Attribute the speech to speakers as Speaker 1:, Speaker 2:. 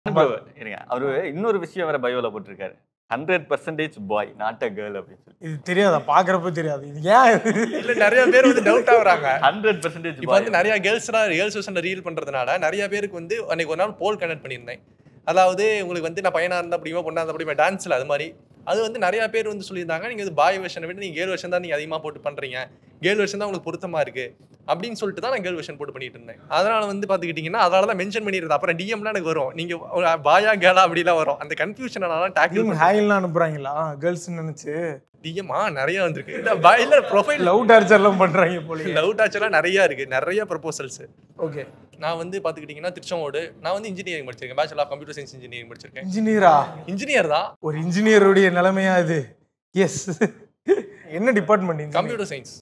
Speaker 1: bro, இருங்க அவரு இன்னொரு விஷயம் வேற பயோல போட்டிருக்காரு hundred percentage boy not a girl அப்படின்னு சொல்லி
Speaker 2: இது தெரியாதா பாக்குறப்ப தெரியாது இது ஏன் இது?
Speaker 3: இல்ல நிறைய பேர் வந்து டவுட் ஆகுறாங்க
Speaker 1: ஹண்ட்ரட் பர்சன்டேஜ்
Speaker 3: இப்போ வந்து நிறைய கேர்ள்ஸ்லாம் கேர்ள்ஸ் வெர்ஷன்ல ரீல் பண்றதுனால நிறைய பேருக்கு வந்து அன்னைக்கு ஒரு நாள் போல் கனெக்ட் பண்ணியிருந்தேன் அதாவது உங்களுக்கு வந்து நான் பையனா இருந்தா அப்படியுமா பொண்ணா இருந்தா அப்படியுமா டான்ஸ்ல அது மாதிரி அது வந்து நிறைய பேர் வந்து சொல்லியிருந்தாங்க நீங்க வந்து பாய் வெர்ஷனை விட நீங்க கேர்ள் வெர்ஷன் தான் நீங்க அதிகமா போட்டு பண்றீங்க கேர்ள் வெர்ஷன் தான் உங்களுக்கு பொருத்தமா இருக்கு அப்படின்னு சொல்லிட்டு தான் நான் கேர்ள் வெர்ஷன் போட்டு பண்ணிட்டு இருந்தேன் அதனால வந்து பாத்துக்கிட்டீங்கன்னா அதனால தான் மென்ஷன் பண்ணிருந்தேன் அப்புறம் டிஎம்லாம் எனக்கு வரும் நீங்க பாயா கேலா அப்படிலாம் வரும் அந்த கன்ஃபியூஷனால டேக்கிள்
Speaker 2: நீங்க ஹாய்லாம் அனுப்புறாங்களா கேர்ள்ஸ் நினைச்சு
Speaker 3: டிஎம் ஆ நிறைய வந்திருக்கு இல்ல பாய் இல்ல ப்ரொஃபைல்
Speaker 2: லவ் டார்ச்சர்லாம் பண்றாங்க போல
Speaker 3: லவ் டாச்செல்லாம் நிறைய இருக்கு நிறைய ப்ரப்போசல்ஸ்
Speaker 2: ஓகே
Speaker 3: நான் வந்து பார்த்துக்கிட்டிங்கன்னா திருச்செங்கோடு நான் வந்து இன்ஜினியரிங் படிச்சிருக்கேன் bachelor of computer science engineering படிச்சிருக்கேன்
Speaker 2: இன்ஜினியரா
Speaker 3: இன்ஜினியர் தான்
Speaker 2: ஒரு இன்ஜினியருடைய நிலைமையா இது எஸ் என்ன டிபார்ட்மெண்ட்
Speaker 3: கம்ப்யூட்டர் சயின்ஸ்